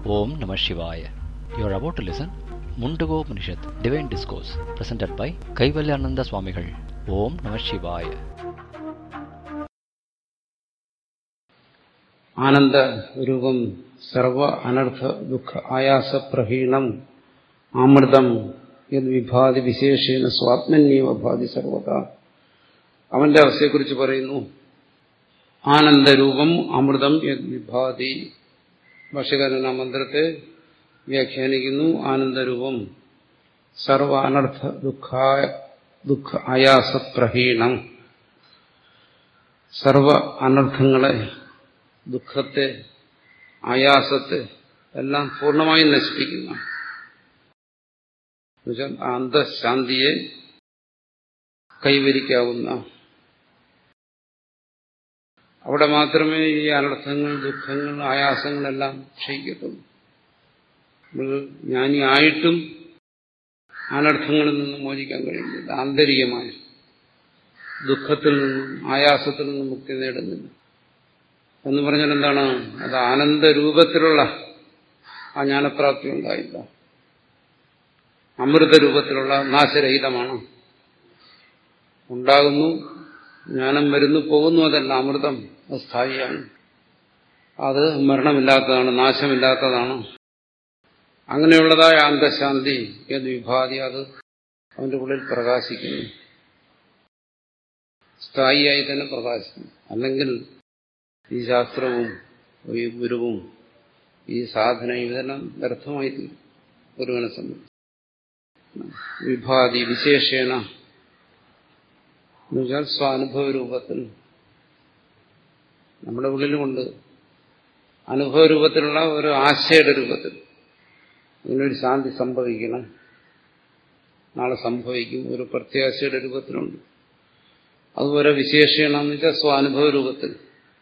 Om Namah Shivaya. You are about to listen Mundago Upanishad, Divine Discourse, presented by Kaivalyananda Swamigal. Om Namah Shivaya. ആനന്ദ രൂപം സർവ അനർത്ഥ ദുഃഖ ആയാസ പ്രഹീണം അമൃതം യത് വിഭാതി വിശേഷേണ സ്വാത്മന്യവ ഭാതി സർവത അവന്റെ അവസ്ഥയെക്കുറിച്ച് പറയുന്നു ആനന്ദരൂപം അമൃതം യത് വിഭാതി ഭാഷകാരൻ ആ മന്ത്രത്തെ വ്യാഖ്യാനിക്കുന്നു ആനന്ദരൂപം സർവ അനർത്ഥ ദുഃഖായ ദുഃഖ ആയാസ പ്രഹീണം സർവ അനർത്ഥങ്ങളെ ദുഃഖത്തെ ആയാസത്തെ എല്ലാം പൂർണ്ണമായും നശിപ്പിക്കുന്ന എന്നുവെച്ചാൽ അന്തശാന്തിയെ കൈവരിക്കാവുന്ന അവിടെ മാത്രമേ ഈ അനർത്ഥങ്ങൾ ദുഃഖങ്ങൾ ആയാസങ്ങളെല്ലാം ക്ഷയിക്കത്തുള്ളൂ നമ്മൾ ജ്ഞാനിയായിട്ടും അനർത്ഥങ്ങളിൽ നിന്നും മോചിക്കാൻ കഴിയുന്നില്ല ആന്തരികമായ ദുഃഖത്തിൽ നിന്നും ആയാസത്തിൽ നിന്നും മുക്തി നേടുന്നില്ല എന്ന് പറഞ്ഞാൽ എന്താണ് അത് ആനന്ദരൂപത്തിലുള്ള ആ ജ്ഞാനപ്രാപ്തി ഉണ്ടായില്ല അമൃത രൂപത്തിലുള്ള നാശരഹിതമാണ് ഉണ്ടാകുന്നു ജ്ഞാനം വരുന്നു പോകുന്നു അതല്ല അമൃതം അത് സ്ഥായിയാണ് അത് മരണമില്ലാത്തതാണ് നാശമില്ലാത്തതാണ് അങ്ങനെയുള്ളതായ അന്തശാന്തി ഏത് വിഭാതി അത് അവന്റെ ഉള്ളിൽ പ്രകാശിക്കുന്നു സ്ഥായിയായി തന്നെ പ്രകാശിക്കുന്നു അല്ലെങ്കിൽ ഈ ശാസ്ത്രവും ഈ ഗുരുവും ഈ സാധനയും ഇതെല്ലാം വ്യർത്ഥമായി തീരും ഗുരുവിനെ സംബന്ധിച്ച് വിഭാതി വിശേഷേണ എന്നുവെച്ചാൽ സ്വാനുഭവ രൂപത്തിൽ നമ്മുടെ ഉള്ളിലുമുണ്ട് അനുഭവ രൂപത്തിലുള്ള ഒരു ആശയുടെ രൂപത്തിൽ ഇങ്ങനൊരു ശാന്തി സംഭവിക്കണം നാളെ സംഭവിക്കും ഒരു പ്രത്യാശയുടെ രൂപത്തിലുണ്ട് അതുപോലെ വിശേഷണം എന്ന് വെച്ചാൽ സ്വാനുഭവ രൂപത്തിൽ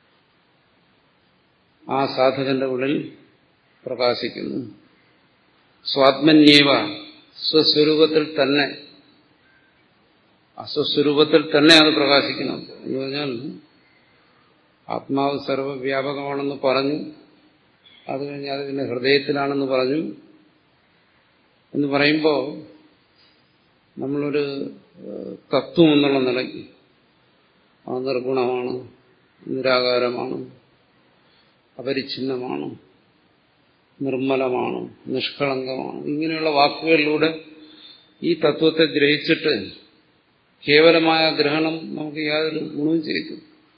ആ സാധകന്റെ ഉള്ളിൽ പ്രകാശിക്കുന്നു സ്വാത്മന്യവ സ്വസ്വരൂപത്തിൽ തന്നെ അസ്വസ്വരൂപത്തിൽ തന്നെ അത് പ്രകാശിക്കണം എന്ന് പറഞ്ഞാൽ ആത്മാവ് സർവവ്യാപകമാണെന്ന് പറഞ്ഞു അത് കഴിഞ്ഞ് അത് പിന്നെ ഹൃദയത്തിലാണെന്ന് പറഞ്ഞു എന്ന് പറയുമ്പോൾ നമ്മളൊരു തത്വം എന്നുള്ള നിലയ്ക്ക് ആ നിർഗുണമാണ് നിരാകാരമാണ് അപരിച്ഛിന്നമാണ് നിർമ്മലമാണ് നിഷ്കളങ്കമാണ് ഇങ്ങനെയുള്ള വാക്കുകളിലൂടെ ഈ തത്വത്തെ ഗ്രഹിച്ചിട്ട് കേവലമായ ഗ്രഹണം നമുക്ക് യാതൊരു ഗുണവും ചെയ്തു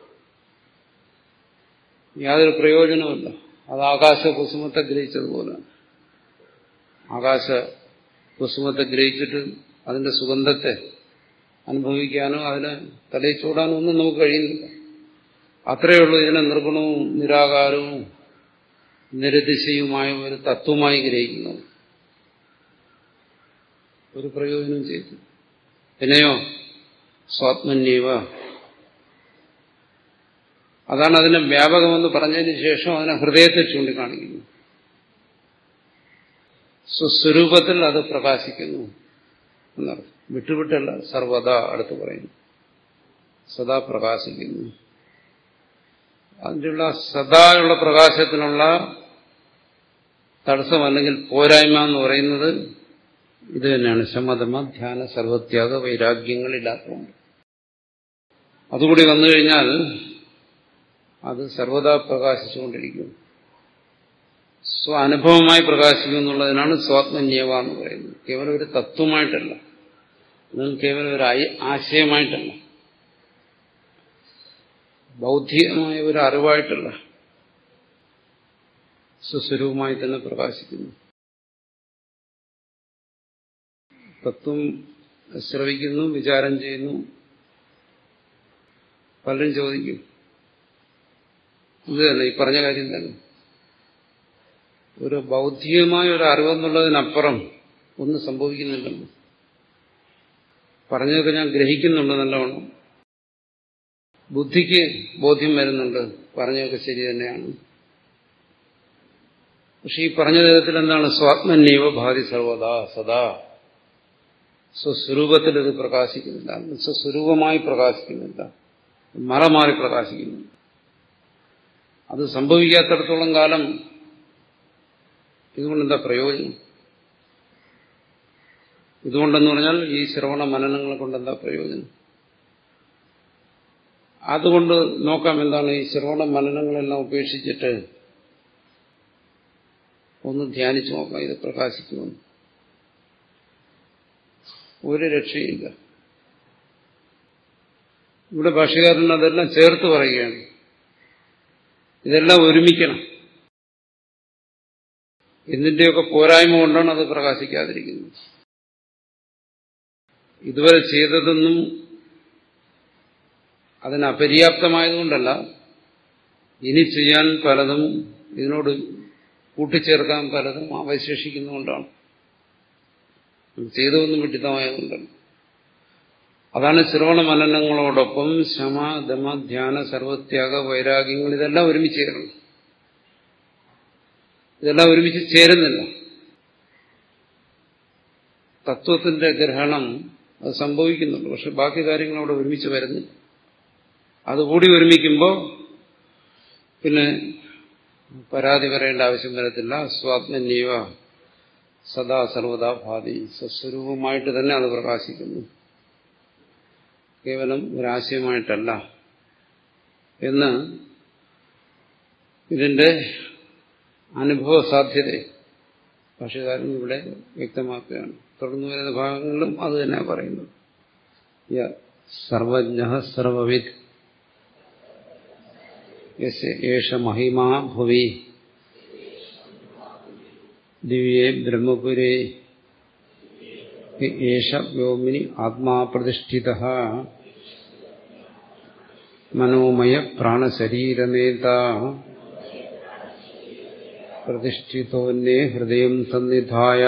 യാതൊരു പ്രയോജനവുമില്ല അത് ആകാശ കുസുമത്തെ ഗ്രഹിച്ചതുപോലെ ആകാശ കുസുമത്തെ ഗ്രഹിച്ചിട്ട് അതിന്റെ സുഗന്ധത്തെ അനുഭവിക്കാനോ അതിനെ തലയിൽ ചൂടാനോ ഒന്നും നമുക്ക് കഴിയുന്നില്ല അത്രയേ ഉള്ളൂ ഇതിനെ നിർഗുണവും നിരാകാരവും നിരതിശയുമായ ഒരു തത്വമായി ഗ്രഹിക്കുന്നത് ഒരു പ്രയോജനം ചെയ്തു പിന്നെയോ സ്വാത്മന്യവ അതാണ് അതിനെ വ്യാപകമെന്ന് പറഞ്ഞതിന് ശേഷം അതിനെ ഹൃദയത്തെ ചൂണ്ടിക്കാണിക്കുന്നു സ്വസ്വരൂപത്തിൽ അത് പ്രകാശിക്കുന്നു എന്നർത്ഥം വിട്ടുവിട്ടല്ല സർവദാ അടുത്ത് പറയുന്നു സദാ പ്രകാശിക്കുന്നു അതിനുള്ള സദായുള്ള പ്രകാശത്തിനുള്ള തടസ്സം അല്ലെങ്കിൽ പോരായ്മ എന്ന് പറയുന്നത് ഇത് തന്നെയാണ് ശമതമ ധ്യാന സർവത്യാഗ വൈരാഗ്യങ്ങളില്ലാത്തതുകൊണ്ട് അതുകൂടി വന്നു കഴിഞ്ഞാൽ അത് സർവദാ പ്രകാശിച്ചുകൊണ്ടിരിക്കും സ്വാനുഭവമായി പ്രകാശിക്കും എന്നുള്ളതിനാണ് സ്വാത്മന്യവ എന്ന് പറയുന്നത് കേവലം ഒരു തത്വമായിട്ടല്ല അല്ലെങ്കിൽ കേവലം ഒരു ആശയമായിട്ടല്ല ബൗദ്ധികമായ ഒരു അറിവായിട്ടല്ല സുസ്വരൂപമായി തന്നെ പ്രകാശിക്കുന്നു തത്വം ശ്രവിക്കുന്നു വിചാരം ചെയ്യുന്നു പലരും ചോദിക്കും ഇത് തന്നെ ഈ പറഞ്ഞ കാര്യം തന്നെ ഒരു ബൗദ്ധികമായ ഒരു അറിവെന്നുള്ളതിനപ്പുറം ഒന്നും സംഭവിക്കുന്നില്ലല്ലോ പറഞ്ഞതൊക്കെ ഞാൻ ഗൃഹിക്കുന്നുണ്ട് നല്ലവണ്ണം ബുദ്ധിക്ക് ബോധ്യം വരുന്നുണ്ട് പറഞ്ഞതൊക്കെ ശരി തന്നെയാണ് പക്ഷെ ഈ പറഞ്ഞ തരത്തിൽ എന്താണ് സ്വാത്മന്യവ ഭാതി സർവദാ സദാ സ്വസ്വരൂപത്തിൽ ഇത് പ്രകാശിക്കുന്നില്ല സ്വസ്വരൂപമായി പ്രകാശിക്കുന്നില്ല മറ മാറി പ്രകാശിക്കുന്നു അത് സംഭവിക്കാത്തടത്തോളം കാലം ഇതുകൊണ്ട് എന്താ പ്രയോജനം ഇതുകൊണ്ടെന്ന് പറഞ്ഞാൽ ഈ ശ്രവണ മനനങ്ങളെ കൊണ്ട് എന്താ പ്രയോജനം അതുകൊണ്ട് നോക്കാം എന്താണ് ഈ ശ്രവണ മനനങ്ങളെല്ലാം ഉപേക്ഷിച്ചിട്ട് ഒന്ന് ധ്യാനിച്ചു നോക്കാം ഇത് പ്രകാശിക്കുമെന്ന് ഒരു രക്ഷയില്ല ഇവിടെ ഭാഷകാരൻ അതെല്ലാം ചേർത്ത് പറയുകയാണ് ഇതെല്ലാം ഒരുമിക്കണം ഇതിന്റെയൊക്കെ പോരായ്മ കൊണ്ടാണ് അത് പ്രകാശിക്കാതിരിക്കുന്നത് ഇതുവരെ ചെയ്തതൊന്നും അതിന് അപര്യാപ്തമായതുകൊണ്ടല്ല ഇനി ചെയ്യാൻ പലതും ഇതിനോട് കൂട്ടിച്ചേർക്കാൻ പലതും അവശേഷിക്കുന്നതുകൊണ്ടാണ് ചെയ്തതൊന്നും വിഡിതമായതുകൊണ്ടല്ല അതാണ് ശ്രവണ മനനങ്ങളോടൊപ്പം ശമ ദമ ധ്യാന സർവത്യാഗ വൈരാഗ്യങ്ങൾ ഇതെല്ലാം ഒരുമിച്ച് ചേരണം ഇതെല്ലാം ഒരുമിച്ച് ചേരുന്നില്ല തത്വത്തിന്റെ ഗ്രഹണം അത് സംഭവിക്കുന്നുണ്ട് പക്ഷെ ബാക്കി കാര്യങ്ങൾ അവിടെ ഒരുമിച്ച് വരുന്നില്ല അതുകൂടി ഒരുമിക്കുമ്പോൾ പിന്നെ പരാതി പറയേണ്ട ആവശ്യം വരത്തില്ല സ്വാത്മന്യവ സദാ സർവദാ ഭാതി സ്വസ്വരൂപമായിട്ട് തന്നെ അത് പ്രകാശിക്കുന്നു കേവലം ഒരാശയമായിട്ടല്ല എന്ന് ഇതിന്റെ അനുഭവ സാധ്യത ഭാഷകാരൻ ഇവിടെ വ്യക്തമാക്കുകയാണ് തുടർന്നു വരുന്ന ഭാഗങ്ങളിലും അത് തന്നെ പറയുന്നത് സർവജ്ഞ സർവവിദ് യേശ മഹിമാ ഭുവി ദിവ്യേ ബ്രഹ്മപുരേ യേശ വ്യോമിനി ആത്മാ പ്രതിഷ്ഠിത മനോമയ പ്രാണശരീരനേത പ്രതിഷ്ഠിതോന്യേ ഹൃദയം സന്നിധായ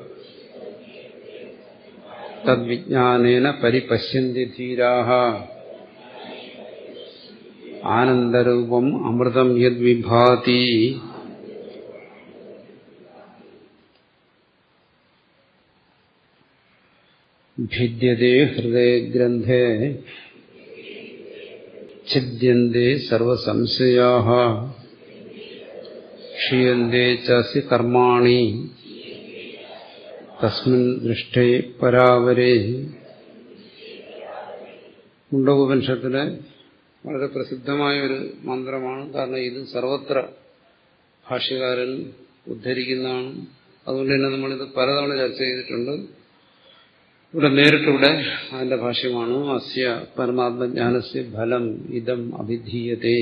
തദ്വിജ്ഞാനേന പരിപശ്യന്തി ധീരാഹ ആനന്ദരൂപം അമൃതം യദ്വിഭാതി ഭിദ്യത്തെ ഹൃദയഗ്രന്ഥേ ഛിദ്യന്തെ സർവസംശയാ ക്ഷീയന്തെ ചസി കർമാണി തസ്മിൻ ദൃഷ്ടേ പരാവരേ മുണ്ടകോപനിഷത്തിലെ വളരെ പ്രസിദ്ധമായ ഒരു മന്ത്രമാണ് കാരണം ഇത് സർവത്ര ഭാഷ്യകാരൻ ഉദ്ധരിക്കുന്നതാണ് അതുകൊണ്ട് തന്നെ നമ്മളിത് പലതവണ ചർച്ച ചെയ്തിട്ടുണ്ട് ഇവിടെ നേരിട്ടിവിടെ അതിന്റെ ഭാഷ്യമാണ് അസ്യ പരമാത്മജ്ഞാനസ്യ ഫലം ഇതം അഭിധീയതേ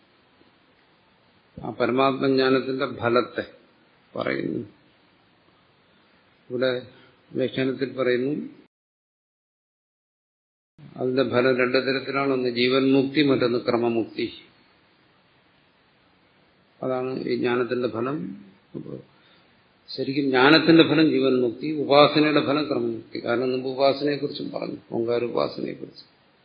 ആ പരമാത്മജ്ഞാനത്തിന്റെ ഫലത്തെ പറയുന്നു ഇവിടെ വ്യാഖ്യാനത്തിൽ പറയുന്നു അതിന്റെ ഫലം രണ്ടു തരത്തിലാണ് ഒന്ന് ജീവൻ മുക്തി മറ്റൊന്ന് ക്രമമുക്തി അതാണ് ഈ ജ്ഞാനത്തിന്റെ ഫലം ശരിക്കും ജ്ഞാനത്തിന്റെ ഫലം ജീവൻ മുക്തി ഉപാസനയുടെ ഫലം ക്രമമുക്തി കാരണം മുമ്പ് ഉപാസനയെക്കുറിച്ചും പറഞ്ഞു ഓങ്കാര ഉപാസനയെക്കുറിച്ച്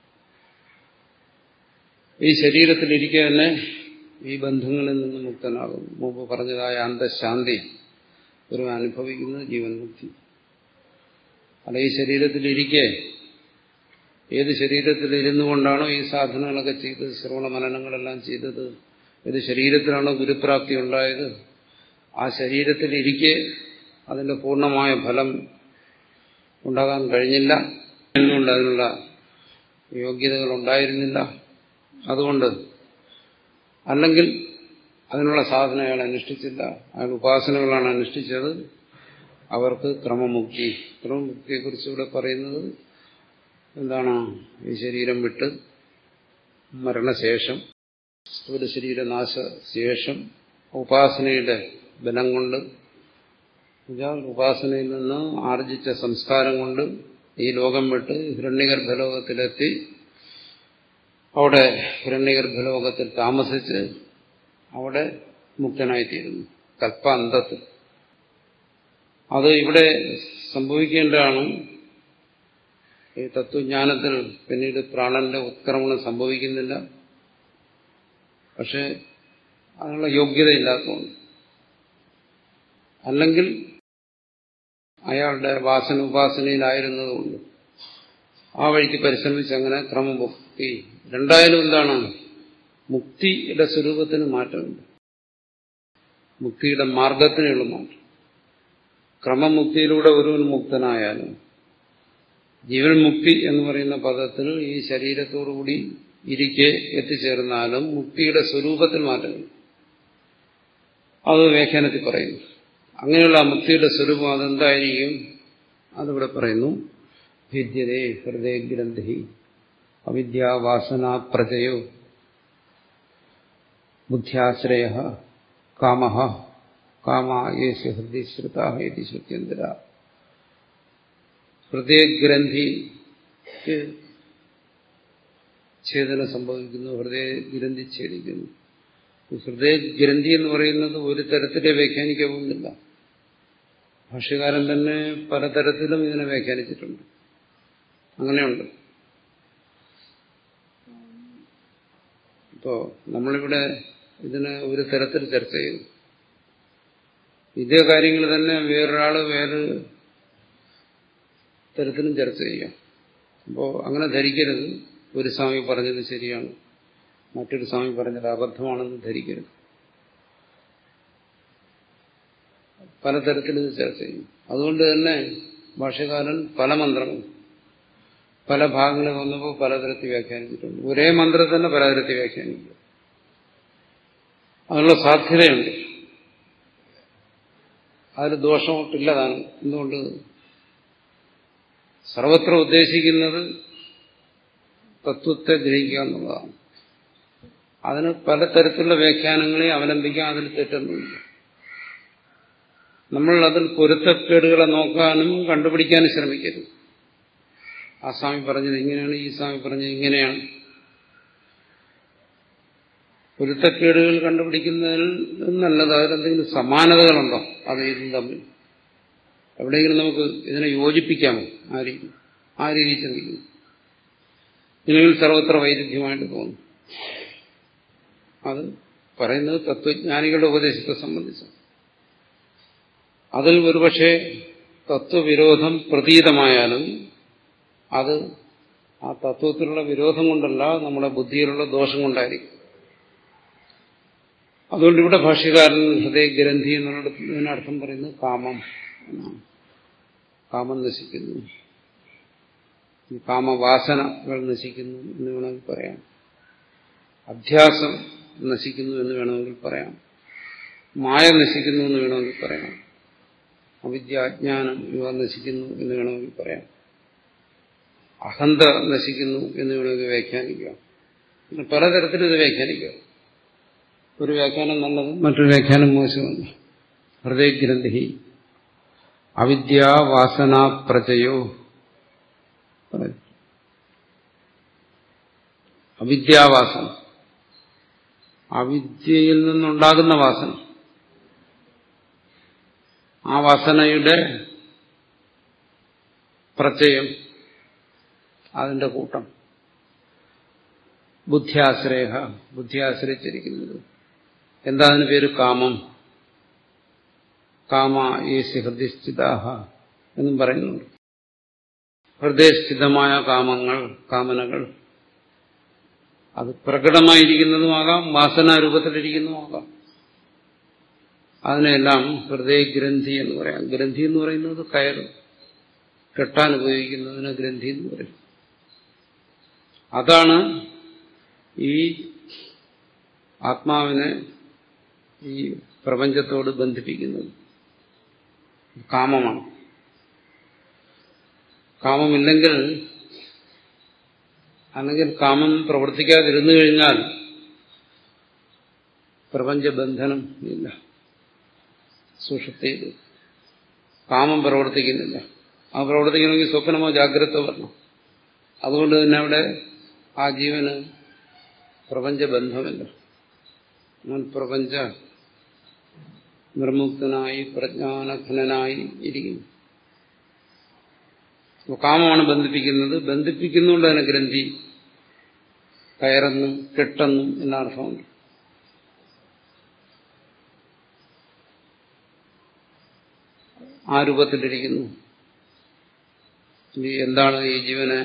ഈ ശരീരത്തിലിരിക്കെ തന്നെ ഈ ബന്ധങ്ങളിൽ നിന്ന് മുക്തനാകും മുമ്പ് പറഞ്ഞതായ അന്തശാന്തി ഒരു അനുഭവിക്കുന്നത് ജീവൻ മുക്തി അല്ല ഈ ശരീരത്തിലിരിക്കെ ഏത് ശരീരത്തിൽ ഇരുന്നു കൊണ്ടാണോ ഈ സാധനങ്ങളൊക്കെ ചെയ്തത് ശ്രവണ മനനങ്ങളെല്ലാം ചെയ്തത് ഏത് ശരീരത്തിലാണോ ഗുരുപ്രാപ്തി ഉണ്ടായത് ആ ശരീരത്തിലിരിക്കെ അതിന്റെ പൂർണ്ണമായ ഫലം ഉണ്ടാകാൻ കഴിഞ്ഞില്ല എന്തുകൊണ്ട് അതിനുള്ള യോഗ്യതകൾ ഉണ്ടായിരുന്നില്ല അതുകൊണ്ട് അല്ലെങ്കിൽ അതിനുള്ള സാധന അയാൾ അനുഷ്ഠിച്ചില്ല അയാൾ ഉപാസനകളാണ് അനുഷ്ഠിച്ചത് അവർക്ക് ക്രമമുക്തി ക്രമമുക്തിയെക്കുറിച്ച് ഇവിടെ പറയുന്നത് എന്താണ് ഈ ശരീരം വിട്ട് മരണശേഷം സ്ഥൂല ശരീരനാശ ശേഷം ഉപാസനയുടെ ബലം കൊണ്ട് ഉപാസനയിൽ നിന്ന് ആർജിച്ച സംസ്കാരം കൊണ്ട് ഈ ലോകം വിട്ട് ഹിരണ്യഗർഭലോകത്തിലെത്തി അവിടെ ഹിരണ്യഗർഭലോകത്തിൽ താമസിച്ച് അവിടെ മുക്തനായിത്തീരുന്നു കൽപ്പാന്തത്തിൽ അത് ഇവിടെ സംഭവിക്കേണ്ടതാണ് ഈ തത്വജ്ഞാനത്തിൽ പിന്നീട് പ്രാണന്റെ ഉത്ക്രമണം സംഭവിക്കുന്നില്ല പക്ഷെ അതിനുള്ള യോഗ്യതയില്ലാത്തതുകൊണ്ട് അല്ലെങ്കിൽ അയാളുടെ വാസന ഉപാസനയിലായിരുന്നതുകൊണ്ട് ആ വഴിക്ക് പരിശ്രമിച്ച് അങ്ങനെ ക്രമമുക്തി രണ്ടായാലും എന്താണ് മുക്തിയുടെ സ്വരൂപത്തിന് മാറ്റമുണ്ട് മുക്തിയുടെ മാർഗത്തിനുള്ള മാറ്റം ക്രമമുക്തിയിലൂടെ ഒരുവൻ മുക്തനായാലും ജീവൻ മുക്തി എന്ന് പറയുന്ന പദത്തിൽ ഈ ശരീരത്തോടുകൂടി ഇരിക്കെ എത്തിച്ചേർന്നാലും മുക്തിയുടെ സ്വരൂപത്തിൽ മാറ്റങ്ങൾ അത് വ്യാഖ്യാനത്തിൽ പറയുന്നു അങ്ങനെയുള്ള ആ മുക്തിയുടെ സ്വരൂപം അതെന്തായിരിക്കും അതിവിടെ പറയുന്നു ഭിദ്യതേ ഹൃദയഗ്രന്ഥി അവിദ്യാവാസന പ്രജയോ ബുദ്ധ്യാശ്രയ കാമ കാമ യേശു ഹൃദയശ്രുതി ശ്രുത്യന്തര ഹൃദയഗ്രന്ഥിക്ക് ഛേദന സംഭവിക്കുന്നു ഹൃദയഗ്രന്ഥി ഛേദിക്കുന്നു ഹൃദയഗ്രന്ഥി എന്ന് പറയുന്നത് ഒരു തരത്തിലെ വ്യാഖ്യാനിക്കാവുന്നില്ല ഭാഷ്യകാരൻ തന്നെ പലതരത്തിലും ഇതിനെ വ്യാഖ്യാനിച്ചിട്ടുണ്ട് അങ്ങനെയുണ്ട് ഇപ്പോ നമ്മളിവിടെ ഇതിന് ഒരു തരത്തിൽ ചർച്ച ചെയ്തു ഇതേ കാര്യങ്ങൾ തന്നെ വേറൊരാൾ വേറെ തരത്തിലും ചർച്ച ചെയ്യാം അപ്പോൾ അങ്ങനെ ധരിക്കരുത് ഒരു സ്വാമി പറഞ്ഞത് ശരിയാണ് മറ്റൊരു സ്വാമി പറഞ്ഞത് അബദ്ധമാണെന്ന് ധരിക്കരുത് പലതരത്തിൽ ഇത് ചർച്ച ചെയ്യും അതുകൊണ്ട് തന്നെ ഭാഷകാരൻ പല മന്ത്രങ്ങൾ പല ഭാഗങ്ങളിൽ വന്നപ്പോൾ പലതരത്തിൽ വ്യാഖ്യാനിച്ചിട്ടുണ്ട് ഒരേ മന്ത്രം തന്നെ പലതരത്തിൽ വ്യാഖ്യാനിക്കുക അതിനുള്ള സാധ്യതയുണ്ട് അതിൽ ദോഷമൊട്ടില്ലതാണ് എന്തുകൊണ്ട് സർവത്ര ഉദ്ദേശിക്കുന്നത് തത്വത്തെ ഗ്രഹിക്കുക എന്നുള്ളതാണ് അതിന് പലതരത്തിലുള്ള വ്യാഖ്യാനങ്ങളെ അവലംബിക്കാൻ അതിൽ തെറ്റൊന്നുമില്ല നമ്മൾ അതിൽ പൊരുത്തക്കേടുകളെ നോക്കാനും കണ്ടുപിടിക്കാനും ശ്രമിക്കരുത് ആ സ്വാമി പറഞ്ഞത് ഇങ്ങനെയാണ് ഈ സ്വാമി പറഞ്ഞത് ഇങ്ങനെയാണ് പൊരുത്തക്കേടുകൾ കണ്ടുപിടിക്കുന്നതിൽ നല്ലത് അതിലെന്തെങ്കിലും സമാനതകളുണ്ടോ അത് ഇതും തമ്മിൽ എവിടെയെങ്കിലും നമുക്ക് ഇതിനെ യോജിപ്പിക്കാമോ ആ രീതി ആ രീതി ചിന്തിക്കുന്നു ഇല്ലെങ്കിൽ സർവത്ര വൈരുദ്ധ്യമായിട്ട് തോന്നും അത് പറയുന്നത് തത്വജ്ഞാനികളുടെ ഉപദേശത്തെ സംബന്ധിച്ച് അതിൽ ഒരുപക്ഷെ തത്വവിരോധം പ്രതീതമായാലും അത് ആ തത്വത്തിലുള്ള വിരോധം കൊണ്ടല്ല നമ്മുടെ ബുദ്ധിയിലുള്ള ദോഷം കൊണ്ടായിരിക്കും അതുകൊണ്ട് ഇവിടെ ഭാഷ്യകാരൻ ഹൃദയഗ്രന്ഥി എന്നുള്ളതിനർത്ഥം പറയുന്നത് കാമം എന്നാണ് കാമം നശിക്കുന്നു കാമവാസനകൾ നശിക്കുന്നു എന്ന് വേണമെങ്കിൽ പറയാം അധ്യാസം നശിക്കുന്നു എന്ന് വേണമെങ്കിൽ പറയാം മായ നശിക്കുന്നു എന്ന് വേണമെങ്കിൽ പറയാം അവിദ്യാജ്ഞാനം ഇവ നശിക്കുന്നു എന്ന് വേണമെങ്കിൽ പറയാം അഹന്ത നശിക്കുന്നു എന്ന് വേണമെങ്കിൽ വ്യാഖ്യാനിക്കാം പിന്നെ പലതരത്തിലും ഇത് വ്യാഖ്യാനിക്കാം ഒരു വ്യാഖ്യാനം നല്ലത് മറ്റൊരു വ്യാഖ്യാനം മോശമാണ് ഹൃദയഗ്രന്ഥി അവിദ്യാവാസന പ്രജയോ അവിദ്യാവാസന അവിദ്യയിൽ നിന്നുണ്ടാകുന്ന വാസന ആ വാസനയുടെ പ്രത്യയം അതിന്റെ കൂട്ടം ബുദ്ധിയാശ്രയ ബുദ്ധി ആശ്രയിച്ചിരിക്കുന്നത് എന്താ അതിന് പേര് കാമം കാമ യേശി ഹൃദയസ്ഥിതാഹ എന്നും പറയുന്നുണ്ട് ഹൃദയസ്ഥിതമായ കാമങ്ങൾ കാമനകൾ അത് പ്രകടമായിരിക്കുന്നതുമാകാം വാസനാരൂപത്തിലിരിക്കുന്നതുമാകാം അതിനെല്ലാം ഹൃദയഗ്രന്ഥി എന്ന് പറയാം ഗ്രന്ഥി എന്ന് പറയുന്നത് കയർ കെട്ടാൻ ഉപയോഗിക്കുന്നതിന് ഗ്രന്ഥി എന്ന് പറയും അതാണ് ഈ ആത്മാവിനെ ഈ പ്രപഞ്ചത്തോട് ബന്ധിപ്പിക്കുന്നത് കാമമാണ് കാമമില്ലെങ്കിൽ അല്ലെങ്കിൽ കാമം പ്രവർത്തിക്കാതിരുന്നു കഴിഞ്ഞാൽ പ്രപഞ്ചബന്ധനം ഇല്ല സുഷുപ്തിയിൽ കാമം പ്രവർത്തിക്കുന്നില്ല ആ പ്രവർത്തിക്കണമെങ്കിൽ സ്വപ്നമോ ജാഗ്രത വരണം അതുകൊണ്ട് തന്നെ അവിടെ ആ ജീവന് പ്രപഞ്ചബന്ധമില്ല അവൻ പ്രപഞ്ച നിർമുക്തനായി പ്രജ്ഞാനഘനായി ഇരിക്കുന്നു കാമമാണ് ബന്ധിപ്പിക്കുന്നത് ബന്ധിപ്പിക്കുന്നുണ്ട് അതിനെ ഗ്രന്ഥി കയറെന്നും കെട്ടെന്നും എന്ന അർത്ഥമുണ്ട് ആ രൂപത്തിലിരിക്കുന്നു എന്താണ് ഈ ജീവനെ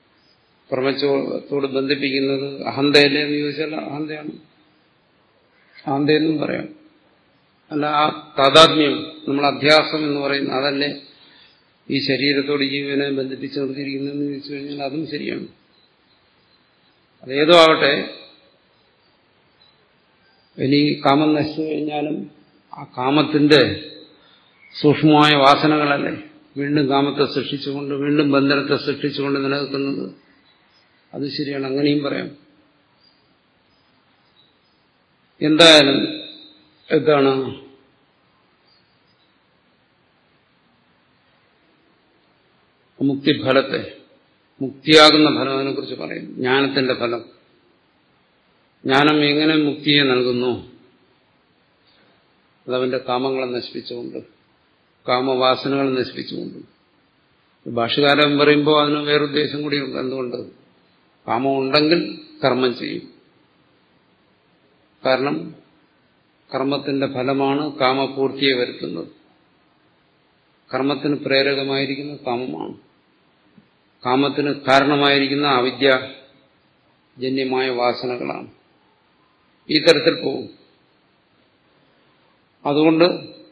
പ്രപഞ്ചത്തോട് ബന്ധിപ്പിക്കുന്നത് അഹന്തയല്ലേ എന്ന് ചോദിച്ചാൽ അഹന്തയാണ് ശാന്തയെന്നും പറയാം അല്ല ആ താതാത്മ്യം നമ്മൾ അധ്യാസം എന്ന് പറയുന്ന അതല്ലേ ഈ ശരീരത്തോട് ജീവനെ ബന്ധിപ്പിച്ച് നിർത്തിയിരിക്കുന്നതെന്ന് ചോദിച്ചു കഴിഞ്ഞാൽ അതും ശരിയാണ് അതേതോ ആവട്ടെ ഇനി കാമം നശിച്ചു കഴിഞ്ഞാലും ആ കാമത്തിന്റെ സൂക്ഷ്മമായ വാസനകളല്ലേ വീണ്ടും കാമത്തെ സൃഷ്ടിച്ചുകൊണ്ട് വീണ്ടും ബന്ധനത്തെ സൃഷ്ടിച്ചുകൊണ്ട് നിലനിൽക്കുന്നത് അത് ശരിയാണ് അങ്ങനെയും പറയാം എന്തായാലും എന്താണ് മുക്തിഫലത്തെ മുക്തിയാകുന്ന ഫലം അതിനെക്കുറിച്ച് പറയും ജ്ഞാനത്തിന്റെ ഫലം ജ്ഞാനം എങ്ങനെ മുക്തിയെ നൽകുന്നു അതവന്റെ കാമങ്ങളെ നശിപ്പിച്ചുകൊണ്ട് കാമവാസനകളെ നശിപ്പിച്ചുകൊണ്ട് ഭാഷകാരൻ പറയുമ്പോൾ അതിന് വേറുദ്ദേശം കൂടിയുണ്ട് എന്തുകൊണ്ട് കാമം ഉണ്ടെങ്കിൽ കർമ്മം ചെയ്യും കാരണം കർമ്മത്തിന്റെ ഫലമാണ് കാമപൂർത്തിയെ വരുത്തുന്നത് കർമ്മത്തിന് പ്രേരകമായിരിക്കുന്ന കാമമാണ് കാമത്തിന് കാരണമായിരിക്കുന്ന അവിദ്യാജന്യമായ വാസനകളാണ് ഈ തരത്തിൽ പോകും അതുകൊണ്ട്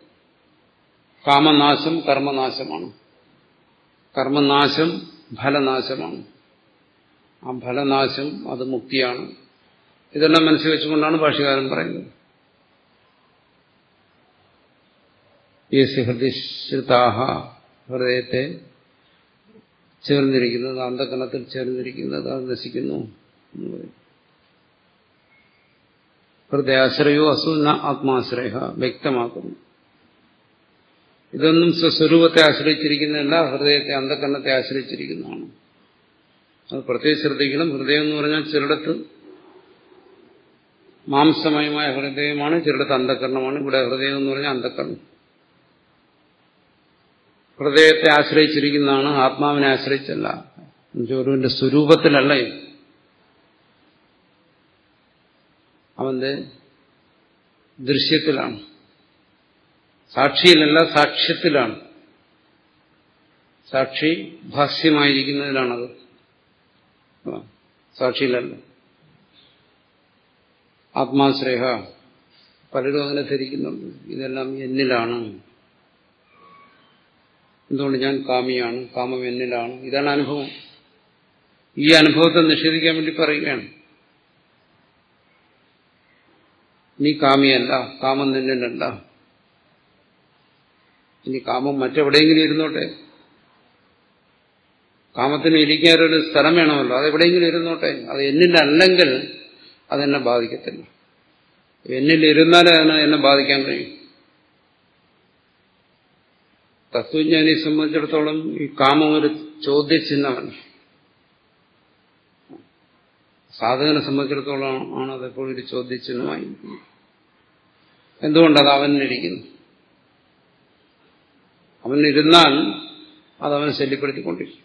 കാമനാശം കർമ്മനാശമാണ് കർമ്മനാശം ഫലനാശമാണ് ആ ഫലനാശം അത് മുക്തിയാണ് ഇതെല്ലാം മനസ്സിൽ വെച്ചുകൊണ്ടാണ് ഭാഷകാരൻ പറയുന്നത് യേസ് ഹൃദയശ്രുതാഹ ഹൃദയത്തെ ചേർന്നിരിക്കുന്നത് അന്ധകരണത്തിൽ ചേർന്നിരിക്കുന്നത് അത് നശിക്കുന്നു എന്ന് പറയും ഹൃദയാശ്രയോ അസുന ആത്മാശ്രയ വ്യക്തമാക്കുന്നു ഇതൊന്നും സ്വസ്വരൂപത്തെ ആശ്രയിച്ചിരിക്കുന്നതല്ല ഹൃദയത്തെ അന്ധകരണത്തെ ആശ്രയിച്ചിരിക്കുന്നതാണ് അത് പ്രത്യേകിച്ച് ശ്രദ്ധിക്കണം ഹൃദയം എന്ന് പറഞ്ഞാൽ ചിലടത്ത് മാംസമയമായ ഹൃദയമാണ് ചിലടത്ത് അന്ധകരണമാണ് ഇവിടെ ഹൃദയം എന്ന് പറഞ്ഞാൽ അന്ധകരണം ഹൃദയത്തെ ആശ്രയിച്ചിരിക്കുന്നതാണ് ആത്മാവിനെ ആശ്രയിച്ചല്ല ഒരുവന്റെ സ്വരൂപത്തിലല്ല ഇത് അവന്റെ ദൃശ്യത്തിലാണ് സാക്ഷിയിലല്ല സാക്ഷ്യത്തിലാണ് സാക്ഷി ഭാസ്യമായിരിക്കുന്നതിലാണത് സാക്ഷിയിലല്ല ആത്മാശ്രേഹ പലരും അങ്ങനെ ധരിക്കുന്നുണ്ട് ഇതെല്ലാം എന്നിലാണ് എന്തുകൊണ്ട് ഞാൻ കാമിയാണ് കാമം എന്നിലാണ് ഇതാണ് അനുഭവം ഈ അനുഭവത്തെ നിഷേധിക്കാൻ വേണ്ടി പറയുകയാണ് നീ കാമിയല്ല കാമം നിന്നിലല്ല ഇനി കാമം മറ്റെവിടെയെങ്കിലും ഇരുന്നോട്ടെ കാമത്തിന് ഇരിക്കാനൊരു സ്ഥലം വേണമല്ലോ അത് എവിടെയെങ്കിലും ഇരുന്നോട്ടെ അത് എന്നിലല്ലെങ്കിൽ അതെന്നെ ബാധിക്കത്തില്ല എന്നിലിരുന്നാലേ അതിനെ എന്നെ ബാധിക്കാൻ കഴിയും തത്വജ്ഞാനിയെ സംബന്ധിച്ചിടത്തോളം ഈ കാമം ഒരു ചോദ്യചിഹ്നമല്ല സാധകനെ സംബന്ധിച്ചിടത്തോളം ആണ് അതെപ്പോഴും ഒരു ചോദ്യചിഹ്നമായി എന്തുകൊണ്ടത് അവനിരിക്കുന്നു അവനിരുന്നാൽ അതവനെ ശല്യപ്പെടുത്തിക്കൊണ്ടിരിക്കും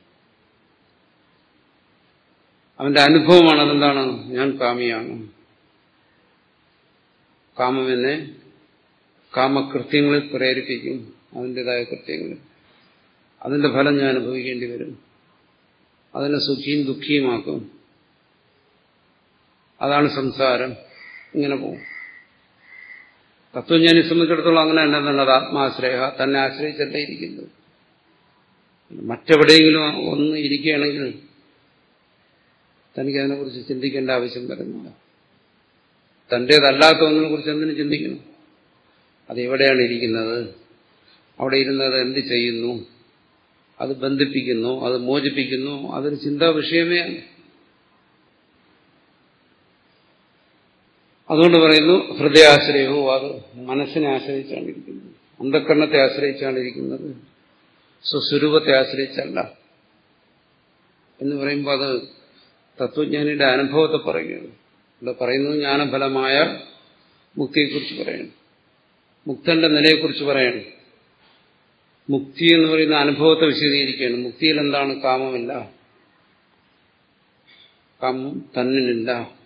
അവന്റെ അനുഭവമാണ് അതെന്താണ് ഞാൻ കാമിയാണ് കാമം എന്നെ കാമകൃത്യങ്ങളിൽ പ്രേരിപ്പിക്കും അതിൻ്റെതായ കൃത്യങ്ങളിൽ അതിന്റെ ഫലം ഞാൻ അനുഭവിക്കേണ്ടി വരും അതിനെ സുഖിയും ദുഃഖിയുമാക്കും അതാണ് സംസാരം ഇങ്ങനെ പോകും തത്വജ്ഞാനെ സംബന്ധിച്ചിടത്തോളം അങ്ങനെ തന്നെ എന്നുള്ളത് ആത്മാശ്രയ തന്നെ ആശ്രയിച്ചല്ലേ ഇരിക്കുന്നത് മറ്റെവിടെയെങ്കിലും ഒന്ന് ഇരിക്കുകയാണെങ്കിൽ തനിക്ക് അതിനെക്കുറിച്ച് ചിന്തിക്കേണ്ട ആവശ്യം വരുന്നില്ല തൻ്റേതല്ലാത്ത ഒന്നിനെ കുറിച്ച് എന്തിനു ചിന്തിക്കണം അത് എവിടെയാണ് ഇരിക്കുന്നത് അവിടെ ഇരുന്നത് എന്ത് ചെയ്യുന്നു അത് ബന്ധിപ്പിക്കുന്നു അത് മോചിപ്പിക്കുന്നു അതൊരു ചിന്താ വിഷയമേ അല്ല അതുകൊണ്ട് പറയുന്നു ഹൃദയാശ്രയവും അത് മനസ്സിനെ ആശ്രയിച്ചാണ് ഇരിക്കുന്നത് അന്ധക്കരണത്തെ ആശ്രയിച്ചാണ് ഇരിക്കുന്നത് സ്വസ്വരൂപത്തെ ആശ്രയിച്ചല്ല എന്ന് പറയുമ്പോൾ അത് തത്വജ്ഞാനിയുടെ അനുഭവത്തെ പറയുകയാണ് ഇവിടെ പറയുന്നത് ജ്ഞാനഫലമായ മുക്തിയെക്കുറിച്ച് പറയുന്നു മുക്തന്റെ നിലയെക്കുറിച്ച് പറയണം മുക്തി എന്ന് പറയുന്ന അനുഭവത്തെ വിശദീകരിക്കുകയാണ് മുക്തിയിൽ എന്താണ് കാമമില്ല കാമം തന്നിലില്ല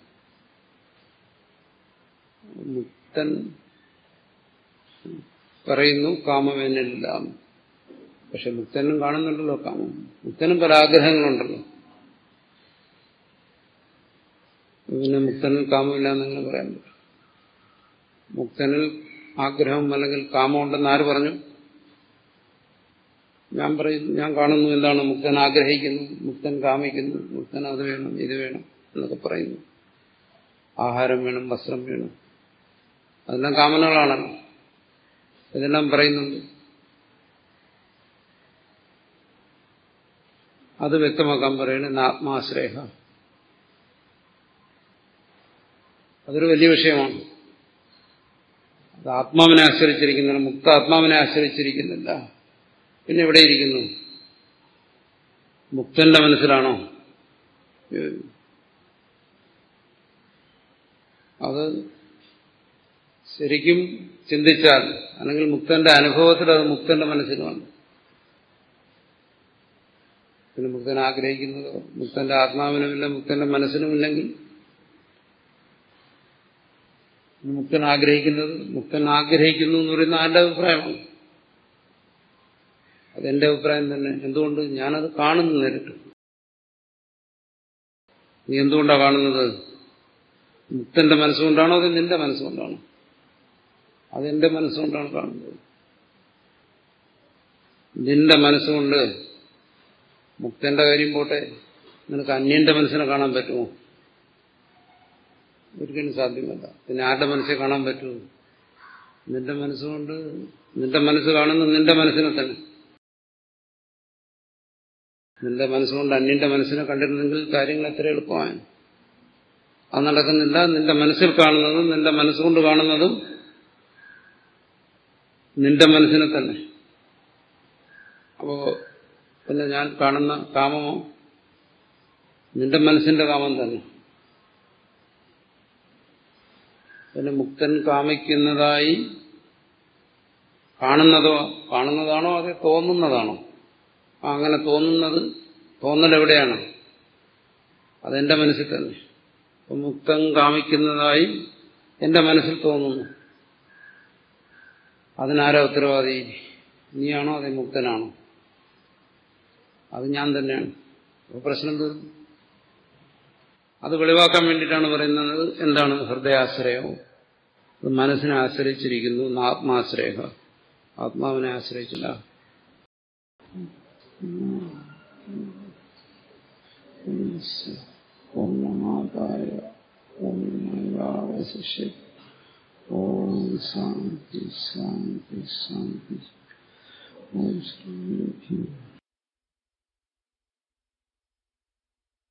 മുക്തൻ പറയുന്നു കാമം എന്നിലില്ല പക്ഷെ മുക്തനും കാണുന്നുണ്ടല്ലോ കാമം മുക്തനും പല ആഗ്രഹങ്ങളുണ്ടല്ലോ പിന്നെ മുക്തനിൽ കാമമില്ല എന്നെങ്ങനെ പറയാൻ പറ്റും മുക്തനിൽ ആഗ്രഹം അല്ലെങ്കിൽ കാമം ഉണ്ടെന്ന് ആര് പറഞ്ഞു ഞാൻ പറയുന്നു ഞാൻ കാണുന്നു എന്താണ് മുക്തൻ ആഗ്രഹിക്കുന്നു മുക്തൻ കാമിക്കുന്നു മുക്തൻ അത് വേണം ഇത് വേണം എന്നൊക്കെ പറയുന്നു ആഹാരം വേണം വസ്ത്രം വേണം അതെല്ലാം കാമനകളാണല്ലോ ഇതെല്ലാം പറയുന്നുണ്ട് അത് വ്യക്തമാക്കാൻ പറയുന്നത് ആത്മാശ്രയ അതൊരു വലിയ വിഷയമാണ് അത് ആത്മാവിനെ ആശ്രയിച്ചിരിക്കുന്നില്ല മുക്ത ആത്മാവിനെ ആശ്രയിച്ചിരിക്കുന്നില്ല പിന്നെ എവിടെ ഇരിക്കുന്നു മുക്തന്റെ മനസ്സിലാണോ അത് ശരിക്കും ചിന്തിച്ചാൽ അല്ലെങ്കിൽ മുക്തന്റെ അനുഭവത്തിൽ അത് മുക്തന്റെ മനസ്സിലുമാണ് പിന്നെ മുക്തൻ ആഗ്രഹിക്കുന്നത് മുക്തന്റെ ആത്മാവിനുമില്ല മുക്തന്റെ മനസ്സിനുമില്ലെങ്കിൽ മുക്തൻ ആഗ്രഹിക്കുന്നത് മുക്തൻ ആഗ്രഹിക്കുന്നു എന്ന് പറയുന്ന ആരുടെ അഭിപ്രായമാണ് അതെന്റെ അഭിപ്രായം തന്നെ എന്തുകൊണ്ട് ഞാനത് കാണുന്നു നേരിട്ട് നീ എന്തുകൊണ്ടാണ് കാണുന്നത് മുക്തന്റെ മനസ്സുകൊണ്ടാണോ അത് നിന്റെ മനസ്സുകൊണ്ടാണോ അതെന്റെ മനസ്സുകൊണ്ടാണ് കാണുന്നത് നിന്റെ മനസ്സുകൊണ്ട് മുക്തന്റെ കാര്യം പോട്ടെ നിനക്ക് അന്യന്റെ മനസ്സിനെ കാണാൻ പറ്റുമോ ഒരിക്കലും സാധ്യമല്ല പിന്നെ ആരുടെ മനസ്സിനെ കാണാൻ പറ്റുമോ നിന്റെ മനസ്സുകൊണ്ട് നിന്റെ മനസ്സ് കാണുന്ന നിന്റെ മനസ്സിനെ തന്നെ നിന്റെ മനസ്സുകൊണ്ട് അന്യന്റെ മനസ്സിനെ കണ്ടിരുന്നെങ്കിൽ കാര്യങ്ങൾ എത്ര എളുപ്പമായി അത് നടക്കുന്നില്ല നിന്റെ മനസ്സിൽ കാണുന്നതും നിന്റെ മനസ്സുകൊണ്ട് കാണുന്നതും നിന്റെ മനസ്സിനെ തന്നെ അപ്പോ പിന്നെ ഞാൻ കാണുന്ന കാമമോ നിന്റെ മനസ്സിന്റെ കാമം തന്നെ പിന്നെ മുക്തൻ കാമിക്കുന്നതായി കാണുന്നതോ കാണുന്നതാണോ അതെ തോന്നുന്നതാണോ അങ്ങനെ തോന്നുന്നത് തോന്നൽ എവിടെയാണ് അതെന്റെ മനസ്സിൽ തന്നെ അപ്പം മുക്തം കാമിക്കുന്നതായി എന്റെ മനസ്സിൽ തോന്നുന്നു അതിനാരാ ഉത്തരവാദി നീയാണോ അതെ മുക്തനാണോ അത് ഞാൻ തന്നെയാണ് അപ്പോൾ പ്രശ്നം തീർന്നു അത് വെളിവാക്കാൻ വേണ്ടിയിട്ടാണ് പറയുന്നത് എന്താണ് ഹൃദയാശ്രയവും അത് മനസ്സിനെ ആശ്രയിച്ചിരിക്കുന്നു ആത്മാശ്രയ ആത്മാവിനെ ആശ്രയിച്ചില്ല ഓമാതായ ഓമശിഷ്യ ഓം ശാന്തി ശാന്തി ശാന്തി ഓം ശ്രീ